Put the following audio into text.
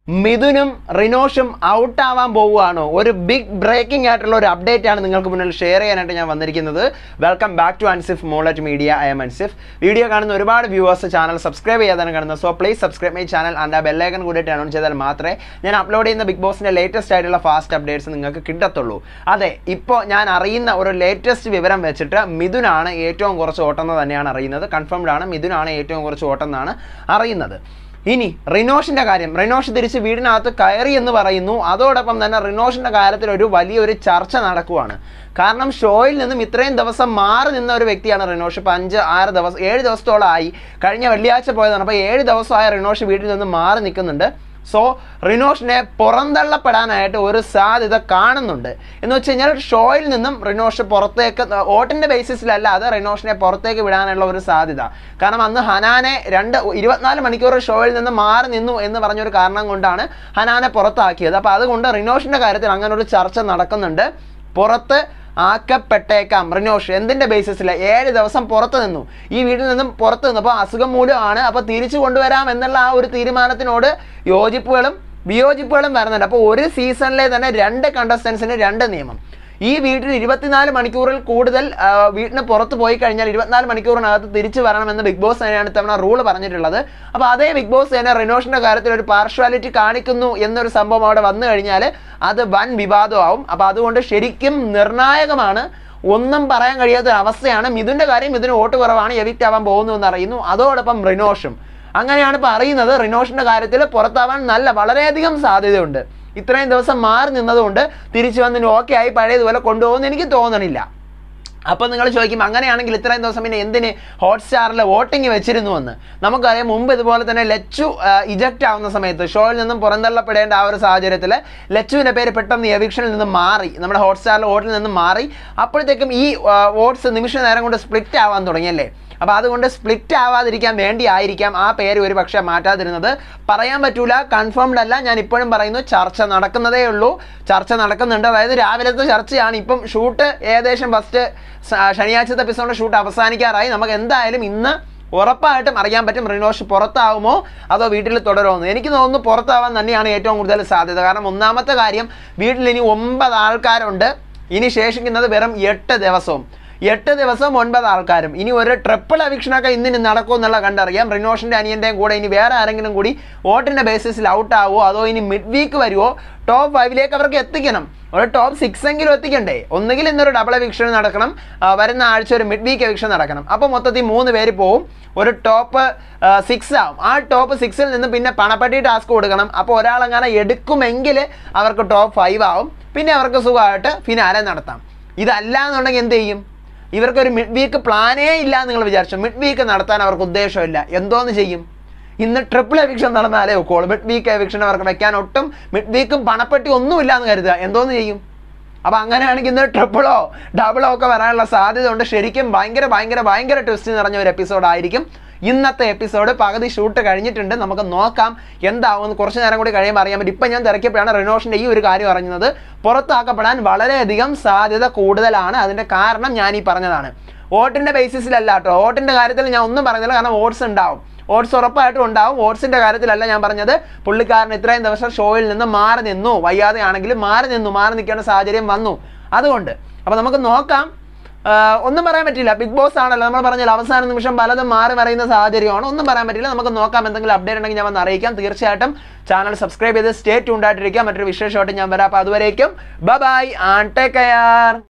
മിഥുനും റിനോഷും out ആവാൻ പോവുകയാണോ ഒരു ബിഗ് ബ്രേക്കിംഗ് ആയിട്ടുള്ള ഒരു അപ്ഡേറ്റ് ആണ് നിങ്ങൾക്ക് മുന്നിൽ ഷെയർ ചെയ്യാനായിട്ട് ഞാൻ വന്നിരിക്കുന്നത് വെൽക്കം ബാക്ക് ടു അൻസിഫ് മോളറ്റ് media I am Ansif video കാണുന്ന ഒരുപാട് വ്യൂവേഴ്സ് ചാനൽ സബ്സ്ക്രൈബ് ചെയ്യാതാണ് കാണുന്നത് so please subscribe my channel and ആ ബെല്ലൈക്കൺ കൂടിയിട്ട് അനൗൺസ് ചെയ്താൽ മാത്രമേ ഞാൻ അപ്ലോഡ് ചെയ്യുന്ന ബിഗ് ബോസിൻ്റെ ലേറ്റസ്റ്റ് ആയിട്ടുള്ള ഫാസ്റ്റ് അപ്ഡേറ്റ്സ് നിങ്ങൾക്ക് കിട്ടത്തുള്ളൂ അതെ ഇപ്പോൾ ഞാൻ അറിയുന്ന ഒരു ലേറ്റസ്റ്റ് വിവരം വെച്ചിട്ട് മിഥുനാണ് ഏറ്റവും കുറച്ച് ഓട്ടം തന്നെയാണ് അറിയുന്നത് കൺഫേംഡ് ആണ് മിഥുനാണ് ഏറ്റവും കുറച്ച് ഓട്ടം എന്നാണ് അറിയുന്നത് ഇനി റിനോഷിന്റെ കാര്യം റിനോഷ് തിരിച്ച് വീടിനകത്ത് കയറി എന്ന് പറയുന്നു അതോടൊപ്പം തന്നെ റിനോഷിന്റെ കാര്യത്തിൽ ഒരു വലിയൊരു ചർച്ച നടക്കുവാണ് കാരണം ഷോയിൽ നിന്നും ഇത്രയും ദിവസം മാറി നിന്ന ഒരു വ്യക്തിയാണ് റിനോഷ് ഇപ്പം അഞ്ച് ആറ് ദിവസം ഏഴ് ദിവസത്തോളമായി കഴിഞ്ഞ വെള്ളിയാഴ്ച പോയതാണ് അപ്പോൾ ഏഴ് ദിവസമായ റിനോഷ് വീട്ടിൽ നിന്ന് മാറി നിൽക്കുന്നുണ്ട് സോ റിനോഷിനെ പുറന്തള്ളപ്പെടാനായിട്ട് ഒരു സാധ്യത കാണുന്നുണ്ട് എന്ന് വെച്ച് കഴിഞ്ഞാൽ ഷോയിൽ നിന്നും റിനോഷ് പുറത്തേക്ക് വോട്ടിൻ്റെ ബേസിസിലല്ലാതെ റിനോഷിനെ പുറത്തേക്ക് വിടാനുള്ള ഒരു സാധ്യത കാരണം അന്ന് ഹനാനെ രണ്ട് ഇരുപത്തിനാല് മണിക്കൂർ ഷോയിൽ നിന്ന് മാറി നിന്നു എന്ന് പറഞ്ഞൊരു കാരണം കൊണ്ടാണ് ഹനാനെ പുറത്താക്കിയത് അപ്പോൾ അതുകൊണ്ട് റിനോഷിൻ്റെ കാര്യത്തിൽ അങ്ങനെ ഒരു ചർച്ച നടക്കുന്നുണ്ട് പുറത്ത് ആക്കപ്പെട്ടേക്കാം റിനോഷ് എന്തിൻ്റെ ബേസിസിൽ ഏഴ് ദിവസം പുറത്ത് നിന്നു ഈ വീട്ടിൽ നിന്നും പുറത്ത് നിന്നു അപ്പോൾ അസുഖം മൂലമാണ് അപ്പോൾ തിരിച്ചു കൊണ്ടുവരാം എന്നുള്ള ആ ഒരു തീരുമാനത്തിനോട് യോജിപ്പുകളും വിയോജിപ്പുകളും വരുന്നുണ്ട് അപ്പോൾ ഒരു സീസണിലെ തന്നെ രണ്ട് കണ്ടസ്റ്റൻസിന് രണ്ട് നിയമം ഈ വീട്ടിൽ ഇരുപത്തിനാല് മണിക്കൂറിൽ കൂടുതൽ ആ, വീട്ടിന് പുറത്ത് പോയി കഴിഞ്ഞാൽ ഇരുപത്തിനാല് മണിക്കൂറിനകത്ത് തിരിച്ചു വരണമെന്ന് ബിഗ് ബോസ് തന്നെയാണ് ഇത്തവണ റൂൾ പറഞ്ഞിട്ടുള്ളത് അപ്പോൾ അതേ ബിഗ് ബോസ് തന്നെ റിനോഷിൻ്റെ കാര്യത്തിൽ ഒരു പാർഷ്വാലിറ്റി കാണിക്കുന്നു എന്നൊരു സംഭവം അവിടെ വന്നു കഴിഞ്ഞാൽ അത് വൻ വിവാദമാവും അപ്പോൾ അതുകൊണ്ട് ശരിക്കും നിർണായകമാണ് ഒന്നും പറയാൻ കഴിയാത്ത ഒരു അവസ്ഥയാണ് മിഥുൻ്റെ കാര്യം മിഥുന് വോട്ട് കുറവാണ് എവിക്റ്റ് ആവാൻ പോകുന്നു എന്ന് അറിയുന്നു അതോടൊപ്പം റിനോഷും അങ്ങനെയാണ് ഇപ്പോൾ അറിയുന്നത് റിനോഷിൻ്റെ കാര്യത്തിൽ പുറത്താവാൻ നല്ല വളരെയധികം സാധ്യതയുണ്ട് ഇത്രയും ദിവസം മാറി നിന്നതുകൊണ്ട് തിരിച്ചു വന്ന് ഓക്കെ ആയി പഴയതുപോലെ കൊണ്ടുപോകുമെന്ന് എനിക്ക് തോന്നണില്ല അപ്പോൾ നിങ്ങൾ ചോദിക്കും അങ്ങനെയാണെങ്കിൽ ഇത്രയും ദിവസം പിന്നെ എന്തിന് ഹോട്ട്സ്റ്റാറിൽ വോട്ടിംഗ് വെച്ചിരുന്നു എന്ന് നമുക്കറിയാം മുമ്പ് ഇതുപോലെ തന്നെ ലച്ചു ഇജക്റ്റ് ആവുന്ന സമയത്ത് ഷോയിൽ നിന്നും പുറന്തള്ളപ്പെടേണ്ട ആ ഒരു സാഹചര്യത്തിൽ ലച്ചുവിൻ്റെ പേര് പെട്ടെന്ന് എവിക്ഷനിൽ നിന്ന് മാറി നമ്മുടെ ഹോട്ട്സ്റ്റാറിൽ വോട്ടിൽ നിന്ന് മാറി അപ്പോഴത്തേക്കും ഈ വോട്ട്സ് നിമിഷ നേരം കൊണ്ട് സ്പ്ലിറ്റ് ആവാൻ തുടങ്ങിയല്ലേ അപ്പോൾ അതുകൊണ്ട് സ്പ്ലിറ്റ് ആവാതിരിക്കാൻ വേണ്ടി ആയിരിക്കാം ആ പേര് ഒരു പക്ഷേ മാറ്റാതിരുന്നത് പറയാൻ പറ്റൂല കൺഫേംഡ് അല്ല ഞാൻ ഇപ്പോഴും പറയുന്നു ചർച്ച നടക്കുന്നതേ ഉള്ളൂ ചർച്ച നടക്കുന്നുണ്ട് അതായത് രാവിലത്തെ ചർച്ചയാണ് ഇപ്പം ഷൂട്ട് ഏകദേശം ഫസ്റ്റ് ശനിയാഴ്ചത്തെ എപ്പിസോഡിൻ്റെ ഷൂട്ട് അവസാനിക്കാറായി നമുക്ക് എന്തായാലും ഇന്ന് ഉറപ്പായിട്ടും അറിയാൻ പറ്റും റിനോഷ് പുറത്താവുമോ അതോ വീട്ടിൽ തുടരുമോ എന്ന് എനിക്ക് തോന്നുന്നു പുറത്താവാൻ തന്നെയാണ് ഏറ്റവും കൂടുതൽ സാധ്യത കാരണം ഒന്നാമത്തെ കാര്യം വീട്ടിൽ ഇനി ഒമ്പത് ആൾക്കാരുണ്ട് ഇനി ശേഷിക്കുന്നത് വെറും എട്ട് ദിവസവും എട്ട് ദിവസം ഒൻപത് ആൾക്കാരും ഇനി ഒരു ട്രിപ്പിൾ അവിക്ഷനൊക്കെ ഇന്നിന് നടക്കുമോ എന്നുള്ള കണ്ടറിയാം റിനോഷിൻ്റെ അനിയൻ്റെയും കൂടെ ഇനി വേറെ ആരെങ്കിലും കൂടി വോട്ടിൻ്റെ ബേസിസിൽ ഔട്ട് ആവുമോ അതോ ഇനി മിഡ് വീക്ക് വരുമോ ടോപ്പ് ഫൈവിലേക്ക് അവർക്ക് എത്തിക്കണം ഒരു ടോപ്പ് സിക്സ് എങ്കിലും എത്തിക്കണ്ടേ ഒന്നുകിൽ ഇന്നൊരു ഡബിൾ എവിക്ഷൻ നടക്കണം ആ, വരുന്ന ആഴ്ച ഒരു മിഡ് വീക്ക് എവിക്ഷൻ നടക്കണം അപ്പോൾ മൊത്തത്തിൽ മൂന്ന് പേര് പോവും ഒരു ടോപ്പ് സിക്സ് ആവും ആ ടോപ്പ് സിക്സിൽ നിന്ന് പിന്നെ പണപ്പെട്ടി ടാസ്ക് കൊടുക്കണം അപ്പോൾ ഒരാളങ്ങനെ എടുക്കുമെങ്കിൽ അവർക്ക് ടോപ്പ് ഫൈവ് ആവും പിന്നെ അവർക്ക് സുഖമായിട്ട് ഫിനാലെ നടത്താം ഇതല്ല എന്നുണ്ടെങ്കിൽ എന്ത് ചെയ്യും ഇവർക്കൊരു മിഡ് വീക്ക് പ്ലാനേ ഇല്ല എന്ന് നിങ്ങൾ വിചാരിച്ചു മിഡ് വീക്ക് നടത്താൻ അവർക്ക് ഉദ്ദേശമില്ല എന്തോന്ന് ചെയ്യും ഇന്ന് ട്രിപ്പിൾ എവിക്ഷൻ നടന്നാലേ ഒക്കോളൂ മിഡ് വീക്ക് എവിക്ഷൻ അവർക്ക് വെക്കാൻ ഒട്ടും മിഡ് വീക്കും പണപ്പെട്ടി ഒന്നുമില്ല എന്ന് കരുതുക എന്തോന്ന് ചെയ്യും അപ്പോൾ അങ്ങനെയാണെങ്കിൽ ഇന്ന് ട്രിപ്പിളോ ഡബിളോ ഒക്കെ വരാനുള്ള സാധ്യത ഉണ്ട് ശരിക്കും ഭയങ്കര ഭയങ്കര ഭയങ്കര ട്വിസ്റ്റ് നിറഞ്ഞ ഒരു എപ്പിസോഡ് ആയിരിക്കും ഇന്നത്തെ എപ്പിസോഡ് പകുതി ഷൂട്ട് കഴിഞ്ഞിട്ടുണ്ട് നമുക്ക് നോക്കാം എന്താവുമെന്ന് കുറച്ച് നേരം കൂടി കഴിയുമ്പോൾ അറിയാൻ പറ്റും ഇപ്പം ഞാൻ തിരക്കിയപ്പോഴാണ് റിനോഷിൻ്റെ ഈ ഒരു കാര്യം അറിഞ്ഞത് പുറത്താക്കപ്പെടാൻ വളരെയധികം സാധ്യത കൂടുതലാണ് അതിൻ്റെ കാരണം ഞാൻ ഈ പറഞ്ഞതാണ് വോട്ടിൻ്റെ ബേസിസിലല്ല കേട്ടോ വോട്ടിൻ്റെ കാര്യത്തിൽ ഞാൻ ഒന്നും പറഞ്ഞില്ല കാരണം വോട്ട്സ് ഉണ്ടാവും വോട്ട്സ് ഉറപ്പായിട്ടും ഉണ്ടാവും വോട്ട്സിൻ്റെ കാര്യത്തിലല്ല ഞാൻ പറഞ്ഞത് പുള്ളിക്കാരൻ ഇത്രയും ദിവസം ഷോയിൽ നിന്ന് മാറി നിന്നു വയ്യാതെ ആണെങ്കിലും മാറി നിന്നു മാറി നിൽക്കേണ്ട സാഹചര്യം വന്നു അതുകൊണ്ട് അപ്പോൾ നമുക്ക് നോക്കാം ആഹ് ഒന്നും പറയാൻ പറ്റില്ല ബിഗ് ബോസ് ആണല്ലോ നമ്മൾ പറഞ്ഞാൽ അവസാന നിമിഷം പലതും മാറി മറിയുന്ന സാഹചര്യമാണ് ഒന്നും പറയാൻ പറ്റില്ല നമുക്ക് നോക്കാം എന്തെങ്കിലും അപ്ഡേറ്റ് ഉണ്ടെങ്കിൽ ഞാൻ വന്ന് അറിയിക്കാം തീർച്ചയായിട്ടും ചാനൽ സബ്സ്ക്രൈബ് ചെയ്ത് സ്റ്റേ ട്യൂണ്ടായിട്ടിരിക്കാം മറ്റൊരു വിശേഷമായിട്ട് ഞാൻ വരാം അപ്പോൾ അതുവരേക്കും ബൈ ആൻഡ് ടേക്ക് കെയർ